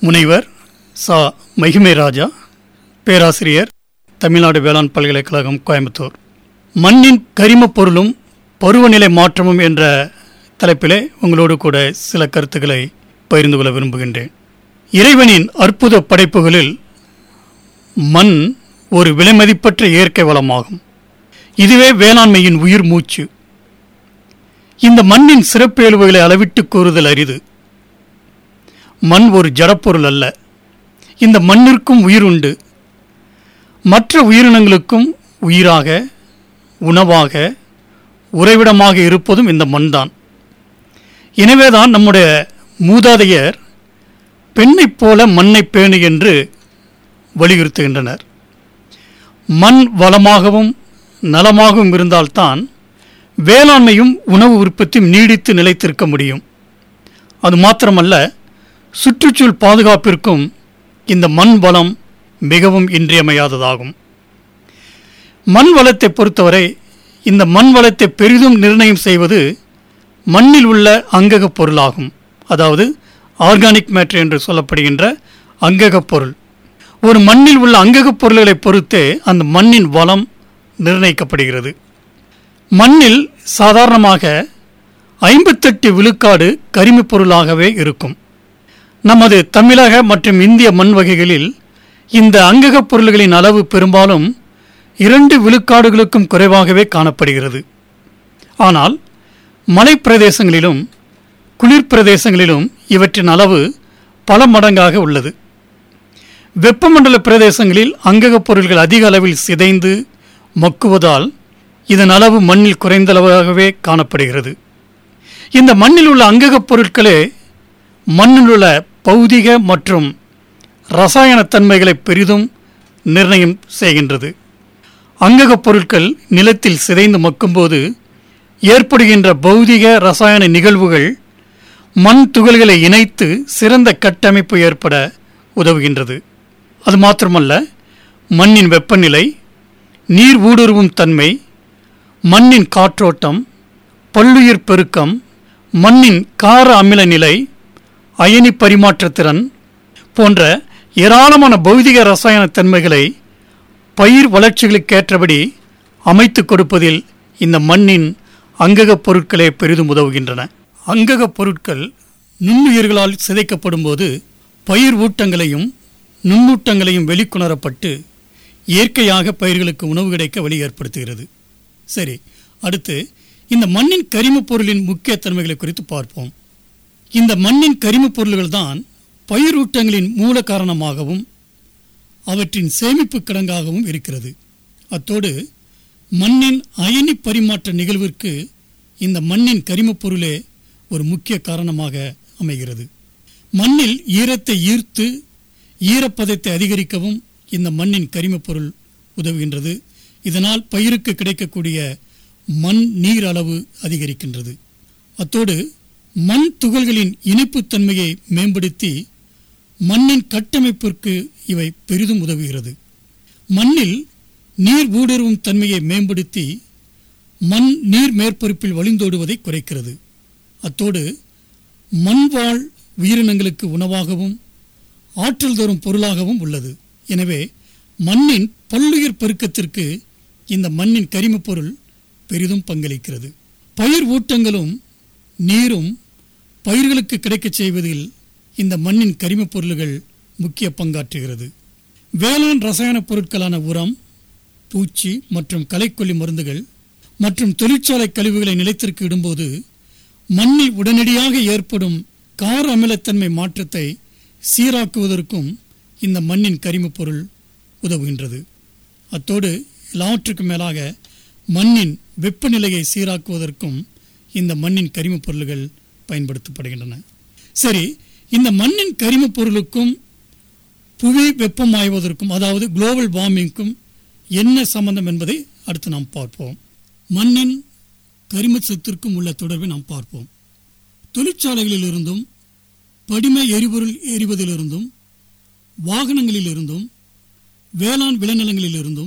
முனைவர் சா மகிமை ராஜா பேராசிரியர் தமிழ்நாடு வேளாண் பல்கலைக்கழகம் கோயம்புத்தூர் மண்ணின் கரிமப் பொருளும் பருவநிலை மாற்றமும் என்ற தலைப்பிலே உங்களோடு கூட சில கருத்துக்களை பகிர்ந்து கொள்ள விரும்புகின்றேன் இறைவனின் அற்புத படைப்புகளில் மண் ஒரு விலைமதிப்பற்ற இயற்கை வளமாகும் இதுவே வேளாண்மையின் உயிர் மூச்சு இந்த மண்ணின் சிறப்பியல்புகளை அளவிட்டு கூறுதல் அரிது மண் ஒரு ஜடப்பொருள் அல்ல இந்த மண்ணிற்கும் உயிர் உண்டு மற்ற உயிரினங்களுக்கும் உயிராக உணவாக உறைவிடமாக இருப்பதும் இந்த மண்தான் எனவேதான் நம்முடைய மூதாதையர் பெண்ணைப் போல மண்ணை பேணு என்று வலியுறுத்துகின்றனர் மண் வளமாகவும் நலமாகவும் இருந்தால்தான் வேளாண்மையும் உணவு உற்பத்தியும் நீடித்து நிலைத்திருக்க முடியும் அது மாத்திரமல்ல சுற்றுச்சூழல் பாதுகாப்பிற்கும் இந்த மண் வளம் மிகவும் இன்றியமையாததாகும் மண் வளத்தை பொறுத்தவரை இந்த மண் வளத்தை பெரிதும் நிர்ணயம் செய்வது மண்ணில் உள்ள அங்ககப் பொருளாகும் அதாவது ஆர்கானிக் மேட்டர் என்று சொல்லப்படுகின்ற அங்ககப் பொருள் ஒரு மண்ணில் உள்ள அங்ககப் பொருள்களை பொறுத்தே அந்த மண்ணின் வளம் நிர்ணயிக்கப்படுகிறது மண்ணில் சாதாரணமாக ஐம்பத்தெட்டு விழுக்காடு கரிமப் பொருளாகவே இருக்கும் நமது தமிழக மற்றும் இந்திய மண் வகைகளில் இந்த அங்ககப் பொருள்களின் அளவு பெரும்பாலும் இரண்டு விழுக்காடுகளுக்கும் குறைவாகவே காணப்படுகிறது ஆனால் மலைப்பிரதேசங்களிலும் குளிர் பிரதேசங்களிலும் இவற்றின் அளவு பல மடங்காக உள்ளது வெப்பமண்டல பிரதேசங்களில் அங்ககப் பொருள்கள் அதிக அளவில் சிதைந்து மக்குவதால் இதன் அளவு மண்ணில் குறைந்த அளவாகவே காணப்படுகிறது இந்த மண்ணில் உள்ள அங்ககப் பொருட்களே மண்ணில் உள்ள பௌதிக மற்றும் ரசாயன தன்மைகளை பெரிதும் நிர்ணயம் செய்கின்றது அங்ககப் பொருட்கள் நிலத்தில் சிதைந்து மக்கும்போது ஏற்படுகின்ற பௌதிக ரசாயன நிகழ்வுகள் மண் துகள்களை இணைத்து சிறந்த கட்டமைப்பு ஏற்பட உதவுகின்றது அது மாத்திரமல்ல மண்ணின் வெப்பநிலை நீர் ஊடுருவும் தன்மை மண்ணின் காற்றோட்டம் பல்லுயிர் பெருக்கம் மண்ணின் கார அமில நிலை அயனி பரிமாற்றத்திறன் போன்ற ஏராளமான பௌதிக ரசாயன தன்மைகளை பயிர் வளர்ச்சிகளுக்கேற்றபடி அமைத்து கொடுப்பதில் இந்த மண்ணின் அங்ககப் பொருட்களே பெரிதும் உதவுகின்றன அங்ககப் பொருட்கள் நுண்ணுயிர்களால் சிதைக்கப்படும் போது பயிர் ஊட்டங்களையும் நுண்ணூட்டங்களையும் வெளிக்கொணரப்பட்டு இயற்கையாக பயிர்களுக்கு உணவு கிடைக்க வழி ஏற்படுத்துகிறது சரி அடுத்து இந்த மண்ணின் கரிமப் பொருளின் முக்கிய தன்மைகளை குறித்து பார்ப்போம் இந்த மண்ணின் கரிமப் பொருள்கள் தான் பயிரூட்டங்களின் மூல காரணமாகவும் அவற்றின் சேமிப்பு கிடங்காகவும் இருக்கிறது அத்தோடு மண்ணின் அயனி பரிமாற்ற நிகழ்விற்கு இந்த மண்ணின் கரிமப் பொருளே ஒரு முக்கிய காரணமாக அமைகிறது மண்ணில் ஈரத்தை ஈர்த்து ஈரப்பதத்தை அதிகரிக்கவும் இந்த மண்ணின் கரிமப் பொருள் உதவுகின்றது இதனால் பயிருக்கு கிடைக்கக்கூடிய மண் நீர் அளவு அதிகரிக்கின்றது அத்தோடு மண் துகள்களின் இணைப்புத்தன்மையை மேம்படுத்தி மண்ணின் கட்டமைப்பிற்கு இவை பெரிதும் உதவுகிறது மண்ணில் நீர் ஊடுருவும் தன்மையை மேம்படுத்தி மண் நீர் மேற்பரப்பில் வழிந்தோடுவதை குறைக்கிறது அத்தோடு மண்வாழ் உயிரினங்களுக்கு உணவாகவும் ஆற்றல் தரும் பொருளாகவும் உள்ளது எனவே மண்ணின் பல்லுயிர் பெருக்கத்திற்கு இந்த மண்ணின் கரிமப் பொருள் பெரிதும் பங்களிக்கிறது பயிர் ஊட்டங்களும் நீரும் பயிர்களுக்கு கிடைக்கச் செய்வதில் இந்த மண்ணின் கரிமப் பொருள்கள் முக்கிய பங்காற்றுகிறது வேளாண் ரசாயன பொருட்களான உரம் பூச்சி மற்றும் களைக்கொல்லி மருந்துகள் மற்றும் தொழிற்சாலை கழிவுகளை நிலத்திற்கு இடும்போது மண்ணில் உடனடியாக ஏற்படும் கார அமிலத்தன்மை மாற்றத்தை சீராக்குவதற்கும் இந்த மண்ணின் கரிமப் பொருள் உதவுகின்றது அத்தோடு எல்லாவற்றுக்கும் மேலாக மண்ணின் வெப்பநிலையை சீராக்குவதற்கும் இந்த மண்ணின் கரிமப் பொருள்கள் பயன்படுத்தப்படுகின்றன சரி இந்த மண்ணின் கரிமப் பொருளுக்கும் புவி வெப்பமாய்வதற்கும் அதாவது குளோபல் வார்மிங்க்கும் என்ன சம்பந்தம் என்பதை அடுத்து நாம் பார்ப்போம் மண்ணின் கரிம சத்திற்கும் உள்ள தொடர்பை நாம் பார்ப்போம் தொழிற்சாலைகளிலிருந்தும் படிம எரிபொருள் எரிவதிலிருந்தும் வாகனங்களிலிருந்தும் வேளாண் விளைநிலங்களிலிருந்தும்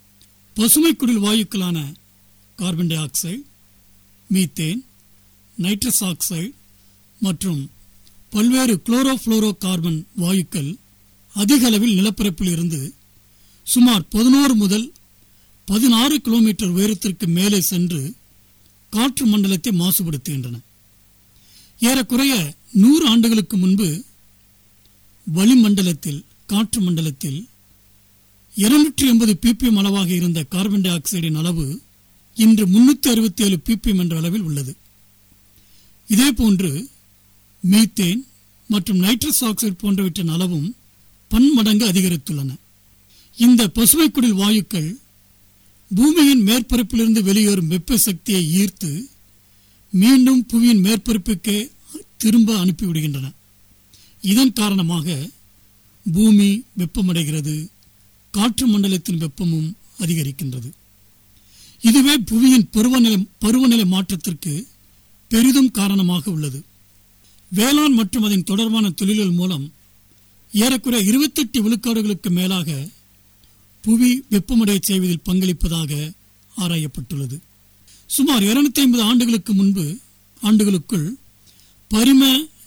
பசுமை குடில் வாயுக்களான carbon dioxide methane nitrous oxide மற்றும் பல்வேறு குளோரோஃப்ளோரோ கார்பன் வாயுக்கள் அதிக அளவில் நிலப்பரப்பில் இருந்து சுமார் பதினோரு முதல் பதினாறு கிலோமீட்டர் உயரத்திற்கு மேலே சென்று காற்று மண்டலத்தை மாசுபடுத்துகின்றன ஏறக்குறைய நூறு ஆண்டுகளுக்கு முன்பு வளிமண்டலத்தில் காற்று மண்டலத்தில் இருநூற்றி எண்பது பிபிஎம் அளவாக இருந்த கார்பன் டை ஆக்சைடின் அளவு இன்று முன்னூற்றி அறுபத்தி ஏழு பிபிஎம் என்ற அளவில் உள்ளது இதேபோன்று மீத்தேன் மற்றும் நைட்ரஸ் ஆக்சைடு போன்றவற்றின் அளவும் பன்மடங்கு அதிகரித்துள்ளன இந்த பசுமைக்குடில் வாயுக்கள் பூமியின் மேற்பரப்பிலிருந்து வெளியேறும் வெப்ப சக்தியை ஈர்த்து மீண்டும் புவியின் மேற்பரப்புக்கே திரும்ப அனுப்பிவிடுகின்றன இதன் காரணமாக பூமி வெப்பமடைகிறது காற்று மண்டலத்தின் வெப்பமும் அதிகரிக்கின்றது இதுவே புவியின் பருவநிலை பருவநிலை மாற்றத்திற்கு பெரிதும் காரணமாக உள்ளது வேளாண் மற்றும் அதன் தொடர்பான தொழில்கள் மூலம் ஏறக்குறைய இருபத்தெட்டு விழுக்காடுகளுக்கு மேலாக புவி வெப்பமடைய செய்வதில் பங்களிப்பதாக ஆராயப்பட்டுள்ளது சுமார் இருநூத்தி ஐம்பது ஆண்டுகளுக்கு முன்பு ஆண்டுகளுக்குள் பரிம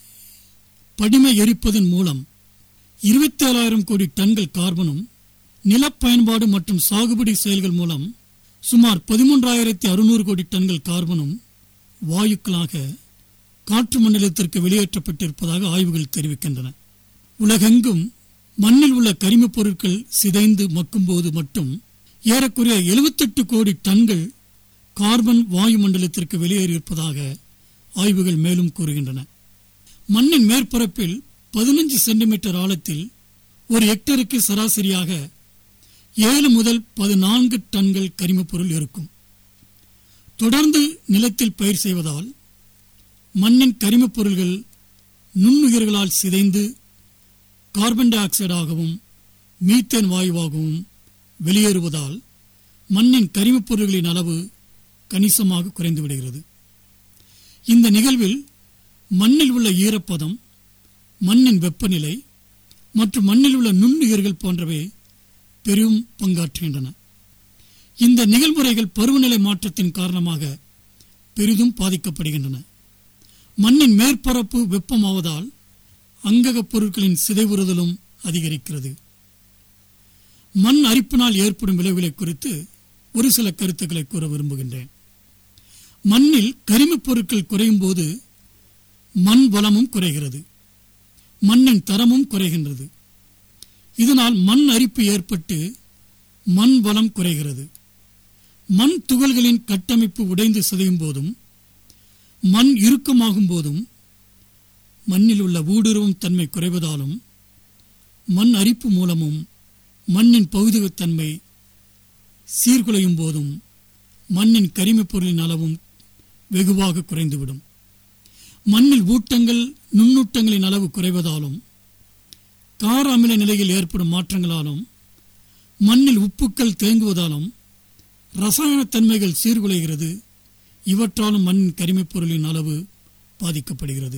படிம எரிப்பதன் மூலம் இருபத்தி ஏழாயிரம் கோடி டன்கள் கார்பனும் நிலப்பயன்பாடு மற்றும் சாகுபடி செயல்கள் மூலம் சுமார் பதிமூன்றாயிரத்தி அறுநூறு கோடி டன்கள் கார்பனும் வாயுக்களாக காற்று மண்டலத்திற்கு வெளியேற்றப்பட்டிருப்பதாக ஆய்வுகள் தெரிவிக்கின்றன உலகெங்கும் மண்ணில் உள்ள கரிமப் பொருட்கள் சிதைந்து மக்கும்போது மட்டும் ஏறக்குறைய எழுபத்தெட்டு கோடி டன்கள் கார்பன் வாயு மண்டலத்திற்கு வெளியேறியிருப்பதாக ஆய்வுகள் மேலும் கூறுகின்றன மண்ணின் மேற்பரப்பில் பதினஞ்சு சென்டிமீட்டர் ஆழத்தில் ஒரு ஹெக்டருக்கு சராசரியாக ஏழு முதல் பதினான்கு டன்கள் கரிமப் பொருள் இருக்கும் தொடர்ந்து நிலத்தில் பயிர் செய்வதால் மண்ணின் கரிமப் பொருள்கள் நுண்ணுயிர்களால் சிதைந்து கார்பன் டை ஆக்சைடாகவும் மீத்தேன் வாயுவாகவும் வெளியேறுவதால் மண்ணின் கரிமப் பொருள்களின் அளவு கணிசமாக குறைந்து விடுகிறது இந்த நிகழ்வில் மண்ணில் உள்ள ஈரப்பதம் மண்ணின் வெப்பநிலை மற்றும் மண்ணில் உள்ள நுண்ணுயிர்கள் போன்றவை பெரும் பங்காற்றுகின்றன இந்த நிகழ்முறைகள் பருவநிலை மாற்றத்தின் காரணமாக பெரிதும் பாதிக்கப்படுகின்றன மண்ணின் மேற்பரப்பு வெப்பமாவதால் அங்ககப் பொருட்களின் சிதைவுறுதலும் அதிகரிக்கிறது மண் அரிப்பினால் ஏற்படும் விளைவுகளை குறித்து ஒரு சில கருத்துக்களை கூற விரும்புகின்றேன் மண்ணில் கரிமப் பொருட்கள் குறையும் போது மண் வளமும் குறைகிறது மண்ணின் தரமும் குறைகின்றது இதனால் மண் அரிப்பு ஏற்பட்டு மண் வளம் குறைகிறது மண் துகள்களின் கட்டமைப்பு உடைந்து சிதையும் போதும் மண் இறுக்கமாகும் போதும் மண்ணில் உள்ள ஊடுருவும் தன்மை குறைவதாலும் மண் அரிப்பு மூலமும் மண்ணின் பகுதிகத்தன்மை சீர்குலையும் போதும் மண்ணின் கரிமப் பொருளின் அளவும் வெகுவாக குறைந்துவிடும் மண்ணில் ஊட்டங்கள் நுண்ணூட்டங்களின் அளவு குறைவதாலும் கார அமில நிலையில் ஏற்படும் மாற்றங்களாலும் மண்ணில் உப்புக்கள் தேங்குவதாலும் ரசாயன தன்மைகள் சீர்குலைகிறது இவற்றாலும் மண்ணின் கரிமப் பொருளின் அளவு பாதிக்கப்படுகிறது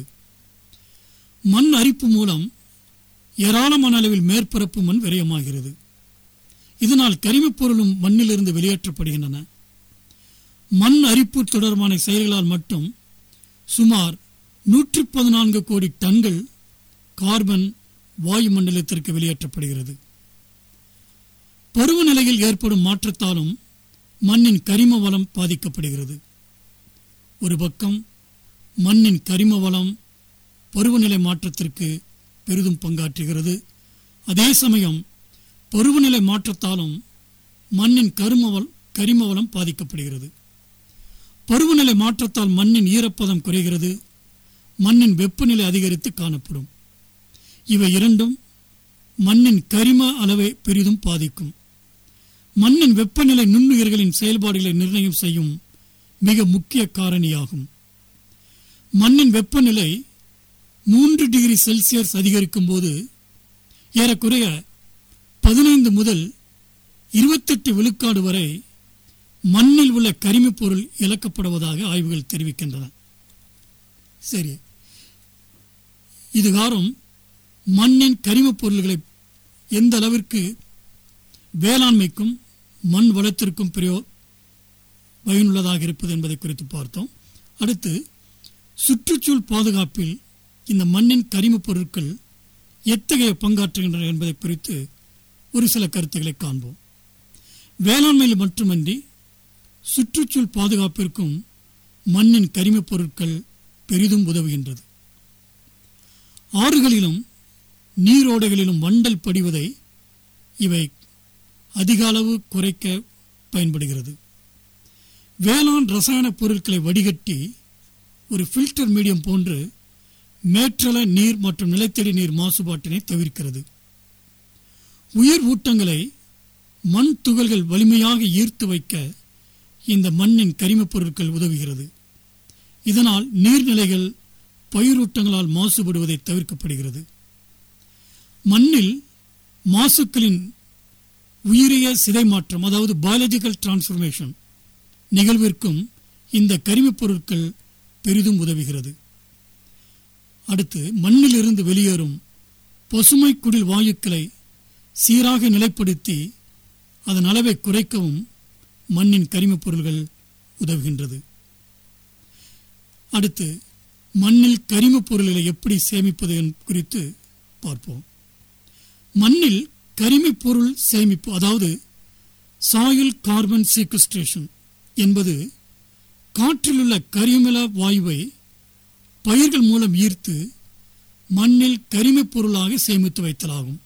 மண் அரிப்பு மூலம் ஏராளமான அளவில் மேற்பரப்பு மண் விரயமாகிறது இதனால் கரிமப் பொருளும் மண்ணிலிருந்து வெளியேற்றப்படுகின்றன மண் அரிப்பு தொடர்பான செயல்களால் மட்டும் சுமார் நூற்றி பதினான்கு கோடி டன்கள் கார்பன் வாயுமண்டலத்திற்கு வெளியேற்றப்படுகிறது பருவநிலையில் ஏற்படும் மாற்றத்தாலும் மண்ணின் கரிம வளம் பாதிக்கப்படுகிறது ஒரு பக்கம் மண்ணின் கரிம வளம் பருவநிலை மாற்றத்திற்கு பெரிதும் பங்காற்றுகிறது அதே சமயம் பருவநிலை மாற்றத்தாலும் மண்ணின் கருமவல் கரிம வளம் பாதிக்கப்படுகிறது பருவநிலை மாற்றத்தால் மண்ணின் ஈரப்பதம் குறைகிறது மண்ணின் வெப்பநிலை அதிகரித்து காணப்படும் இவை இரண்டும் மண்ணின் கரிம அளவை பெரிதும் பாதிக்கும் மண்ணின் வெப்பநிலை நுண்ணுயிர்களின் செயல்பாடுகளை நிர்ணயம் செய்யும் மிக முக்கிய காரணியாகும் மண்ணின் வெப்பநிலை மூன்று டிகிரி செல்சியஸ் அதிகரிக்கும் போது ஏறக்குறைய பதினைந்து முதல் இருபத்தெட்டு விழுக்காடு வரை மண்ணில் உள்ள கரிமப் பொருள் இழக்கப்படுவதாக ஆய்வுகள் தெரிவிக்கின்றன சரி இது காரம் மண்ணின் கரிமப் பொருள்களை எந்த அளவிற்கு வேளாண்மைக்கும் மண் வளத்திற்கும் பிரயோ பயனுள்ளதாக இருப்பது என்பதை குறித்து பார்த்தோம் அடுத்து சுற்றுச்சூழல் பாதுகாப்பில் இந்த மண்ணின் கரிமப் பொருட்கள் எத்தகைய பங்காற்றுகின்றன என்பதை குறித்து ஒரு சில கருத்துக்களை காண்போம் வேளாண்மையில் மட்டுமன்றி சுற்றுச்சூழல் பாதுகாப்பிற்கும் மண்ணின் கரிமப் பொருட்கள் பெரிதும் உதவுகின்றது ஆறுகளிலும் நீரோடைகளிலும் வண்டல் படிவதை இவை அதிக அளவு குறைக்க பயன்படுகிறது வேளாண் ரசாயன பொருட்களை வடிகட்டி ஒரு ஃபில்டர் மீடியம் போன்று மேற்றள நீர் மற்றும் நிலத்தடி நீர் மாசுபாட்டினை தவிர்க்கிறது உயிர் ஊட்டங்களை மண் துகள்கள் வலிமையாக ஈர்த்து வைக்க இந்த மண்ணின் கரிமப் பொருட்கள் உதவுகிறது இதனால் நீர்நிலைகள் பயிரூட்டங்களால் மாசுபடுவதை தவிர்க்கப்படுகிறது மண்ணில் மாசுக்களின் உயிரிய சிதைமாற்றம் அதாவது பயாலஜிக்கல் டிரான்ஸ்ஃபர்மேஷன் நிகழ்விற்கும் இந்த கரிமப் பொருட்கள் பெரிதும் உதவுகிறது அடுத்து மண்ணிலிருந்து வெளியேறும் பசுமை குடில் வாயுக்களை சீராக நிலைப்படுத்தி அதன் அளவை குறைக்கவும் மண்ணின் கரிமப் பொருள்கள் உதவுகின்றது அடுத்து மண்ணில் கரிமப் பொருள்களை எப்படி சேமிப்பது என் குறித்து பார்ப்போம் மண்ணில் கரிமப் பொருள் சேமிப்பு அதாவது சாயில் கார்பன் சீக்வஸ்ட்ரேஷன் என்பது காற்றிலுள்ள கரிமல வாயுவை பயிர்கள் மூலம் ஈர்த்து மண்ணில் கரிமப் பொருளாக சேமித்து வைத்தலாகும்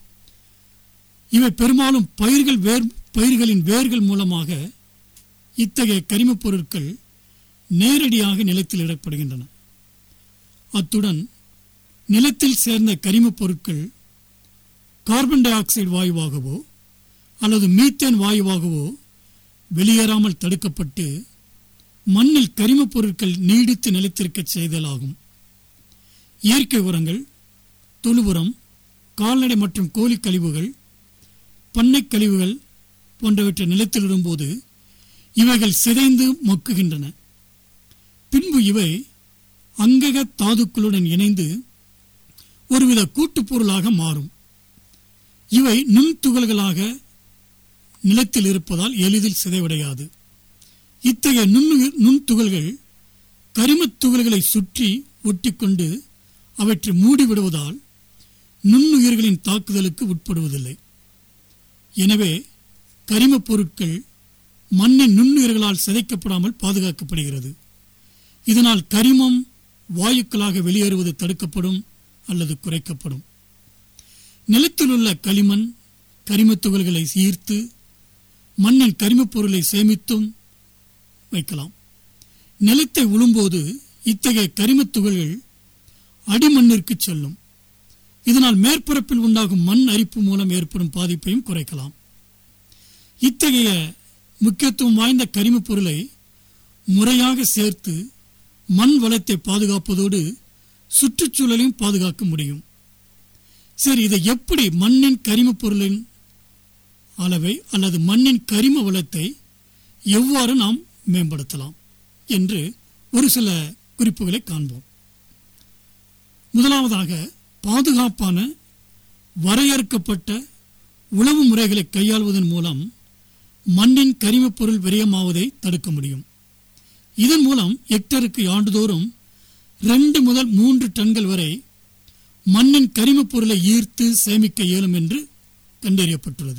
இவை பெரும்பாலும் பயிர்கள் வேர் பயிர்களின் வேர்கள் மூலமாக இத்தகைய கரிமப் பொருட்கள் நேரடியாக நிலத்தில் இடப்படுகின்றன அத்துடன் நிலத்தில் சேர்ந்த கரிமப் பொருட்கள் கார்பன் டை ஆக்சைடு வாயுவாகவோ அல்லது மீத்தேன் வாயுவாகவோ வெளியேறாமல் தடுக்கப்பட்டு மண்ணில் கரிமப் பொருட்கள் நீடித்து நிலைத்திருக்க செய்தலாகும் இயற்கை உரங்கள் தொழு உரம் கால்நடை மற்றும் கோழி கழிவுகள் பண்ணை கழிவுகள் போன்றவற்றை நிலத்தில் இடும்போது இவைகள் சிதைந்து மொக்குகின்றன பின்பு இவை அங்கக தாதுக்களுடன் இணைந்து ஒருவித கூட்டுப் பொருளாக மாறும் இவை நுண்துகள்களாக நிலத்தில் இருப்பதால் எளிதில் சிதைவடையாது இத்தகைய நுண்ணுயிர் நுண்துகள்கள் கரிமத் துகள்களை சுற்றி ஒட்டிக்கொண்டு அவற்றை மூடிவிடுவதால் நுண்ணுயிர்களின் தாக்குதலுக்கு உட்படுவதில்லை எனவே கரிமப் பொருட்கள் மண்ணின் நுண்ணுயிர்களால் சிதைக்கப்படாமல் பாதுகாக்கப்படுகிறது இதனால் கரிமம் வாயுக்களாக வெளியேறுவது தடுக்கப்படும் அல்லது குறைக்கப்படும் நிலத்தில் உள்ள களிமண் கரிமத் துகள்களை ஈர்த்து மண்ணின் கரிமப் பொருளை சேமித்தும் வைக்கலாம் நிலத்தை உழும்போது இத்தகைய கரிமத் துகள்கள் அடிமண்ணிற்கு செல்லும் இதனால் மேற்பரப்பில் உண்டாகும் மண் அரிப்பு மூலம் ஏற்படும் பாதிப்பையும் குறைக்கலாம் இத்தகைய முக்கியத்துவம் வாய்ந்த கரிமப் பொருளை முறையாக சேர்த்து மண் வளத்தை பாதுகாப்பதோடு சுற்றுச்சூழலையும் பாதுகாக்க முடியும் சரி இதை எப்படி மண்ணின் கரிமப் பொருளின் அளவை அல்லது மண்ணின் கரிம வளத்தை எவ்வாறு நாம் மேம்படுத்தலாம் என்று ஒரு சில குறிப்புகளை காண்போம் முதலாவதாக பாதுகாப்பான வரையறுக்கப்பட்ட உளவு முறைகளை கையாள்வதன் மூலம் மண்ணின் கரிமப் பொருள் விரயமாவதை தடுக்க முடியும் இதன் மூலம் ஹெக்டருக்கு ஆண்டுதோறும் ரெண்டு முதல் மூன்று டன்கள் வரை மண்ணின் கரிமப் பொருளை ஈர்த்து சேமிக்க இயலும் என்று கண்டறியப்பட்டுள்ளது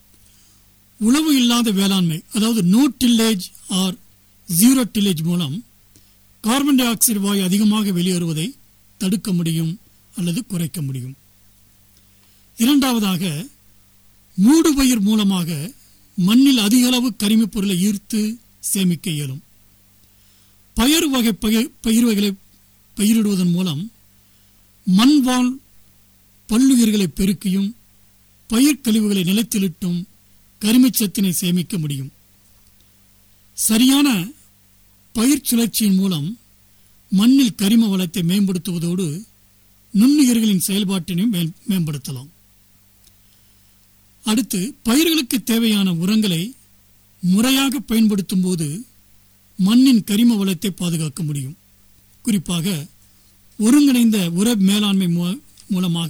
உழவு இல்லாத வேளாண்மை அதாவது no tillage or zero tillage மூலம் கார்பன் டை ஆக்சைடு வாயு அதிகமாக வெளியேறுவதை தடுக்க முடியும் அல்லது குறைக்க முடியும் இரண்டாவதாக மூடுபயிர் மூலமாக மண்ணில் அதிக அளவு கரிமப் பொருளை ஈர்த்து சேமிக்க இயலும் பயிர் வகை பயிர் பயிர் வகைகளை பயிரிடுவதன் மூலம் மண்வாழ் பல்லுயிர்களை பெருக்கியும் பயிர் கழிவுகளை நிலத்திலிட்டும் கரிமச்சத்தினை சேமிக்க முடியும் சரியான பயிர் சுழற்சியின் மூலம் மண்ணில் கரிம வளத்தை மேம்படுத்துவதோடு நுண்ணுயிர்களின் செயல்பாட்டினையும் மே- மேம்படுத்தலாம் அடுத்து பயிர்களுக்கு தேவையான உரங்களை முறையாக பயன்படுத்தும் போது மண்ணின் கரிம வளத்தை பாதுகாக்க முடியும் குறிப்பாக ஒருங்கிணைந்த உர மேலாண்மை மூ- மூலமாக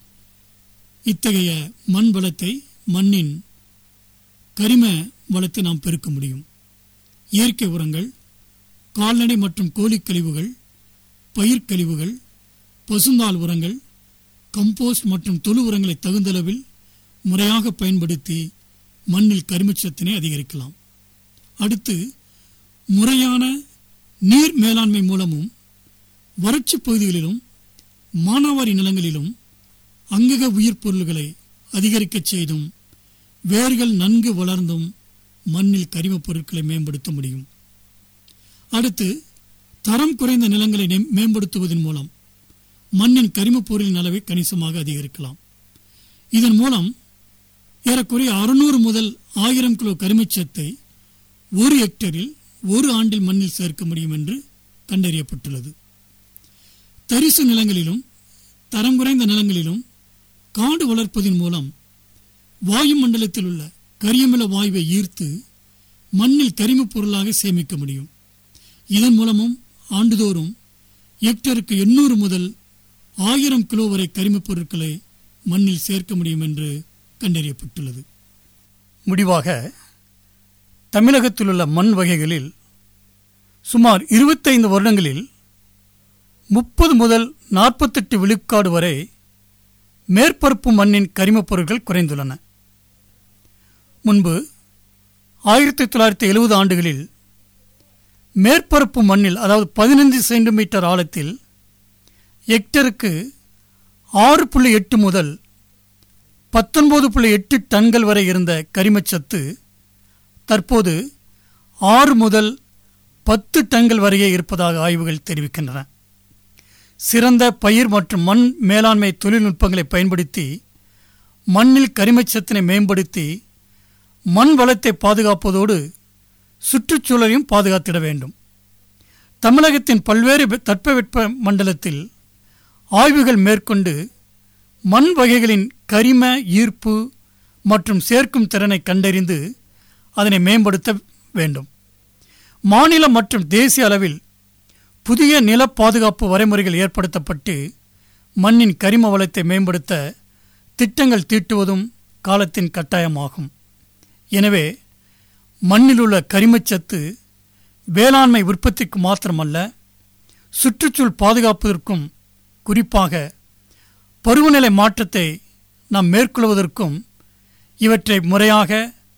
இத்தகைய மண் வளத்தை மண்ணின் கரிம வளத்தை நாம் பெருக்க முடியும் இயற்கை உரங்கள் கால்நடை மற்றும் கோழிக் கழிவுகள் பயிர் கழிவுகள் பசுந்தாள் உரங்கள் கம்போஸ்ட் மற்றும் தொழு உரங்களை தகுந்தளவில் முறையாக பயன்படுத்தி மண்ணில் கரிமச்சத்தினை அதிகரிக்கலாம் அடுத்து முறையான நீர் மேலாண்மை மூலமும் வறட்சி பகுதிகளிலும் மானாவாரி நிலங்களிலும் அங்கக உயிர் பொருள்களை அதிகரிக்கச் செய்தும் வேர்கள் நன்கு வளர்ந்தும் மண்ணில் கரிமப் பொருட்களை மேம்படுத்த முடியும் அடுத்து தரம் குறைந்த நிலங்களை நெம்- மேம்படுத்துவதன் மூலம் மண்ணின் கரிமப் பொருளின் அளவை கணிசமாக அதிகரிக்கலாம் இதன் மூலம் ஏறக்குறைய அறுநூறு முதல் ஆயிரம் கிலோ கரிமச்சத்தை ஒரு ஹெக்டரில் ஒரு ஆண்டில் மண்ணில் சேர்க்க முடியும் என்று கண்டறியப்பட்டுள்ளது தரிசு நிலங்களிலும் தரம் குறைந்த நிலங்களிலும் காடு வளர்ப்பதன் மூலம் வாயு மண்டலத்தில் உள்ள கரியமில வாயுவை ஈர்த்து மண்ணில் கரிமப் பொருளாக சேமிக்க முடியும் இதன் மூலமும் ஆண்டுதோறும் ஹெக்டருக்கு எண்ணூறு முதல் ஆயிரம் கிலோ வரை கரிமப் பொருட்களை மண்ணில் சேர்க்க முடியும் என்று கண்டறியப்பட்டுள்ளது முடிவாக தமிழகத்தில் உள்ள மண் வகைகளில் சுமார் இருபத்தைந்து வருடங்களில் முப்பது முதல் நாற்பத்தெட்டு விழுக்காடு வரை மேற்பரப்பு மண்ணின் கரிமப் பொருட்கள் குறைந்துள்ளன முன்பு ஆயிரத்தி தொள்ளாயிரத்தி எழுபது ஆண்டுகளில் மேற்பரப்பு மண்ணில் அதாவது பதினைந்து சென்டிமீட்டர் ஆழத்தில் ஹெக்டருக்கு ஆறு புள்ளி எட்டு முதல் பத்தொன்பது புள்ளி எட்டு டன்கள் வரை இருந்த கரிமச்சத்து தற்போது ஆறு முதல் பத்து டன்கள் வரையே இருப்பதாக ஆய்வுகள் தெரிவிக்கின்றன சிறந்த பயிர் மற்றும் மண் மேலாண்மை தொழில்நுட்பங்களை பயன்படுத்தி மண்ணில் கரிமச்சத்தினை மேம்படுத்தி மண் வளத்தை பாதுகாப்பதோடு சுற்றுச்சூழலையும் பாதுகாத்திட வேண்டும் தமிழகத்தின் பல்வேறு வெ- தட்பவெட்ப மண்டலத்தில் ஆய்வுகள் மேற்கொண்டு மண் வகைகளின் கரிம ஈர்ப்பு மற்றும் சேர்க்கும் திறனை கண்டறிந்து அதனை மேம்படுத்த வேண்டும் மாநில மற்றும் தேசிய அளவில் புதிய நில பாதுகாப்பு வரைமுறைகள் ஏற்படுத்தப்பட்டு மண்ணின் கரிம வளத்தை மேம்படுத்த திட்டங்கள் தீட்டுவதும் காலத்தின் கட்டாயமாகும் எனவே மண்ணில் உள்ள கரிமச்சத்து வேளாண்மை உற்பத்திக்கு மாத்திரமல்ல சுற்றுச்சூழல் பாதுகாப்பதற்கும் குறிப்பாக பருவநிலை மாற்றத்தை நாம் மேற்கொள்வதற்கும் இவற்றை முறையாக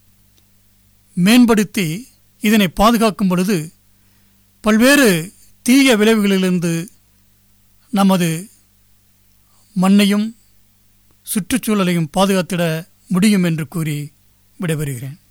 மேம்படுத்தி இதனை பாதுகாக்கும் பொழுது பல்வேறு தீய விளைவுகளிலிருந்து நமது மண்ணையும் சுற்றுச்சூழலையும் பாதுகாத்திட முடியும் என்று கூறி விடைபெறுகிறேன்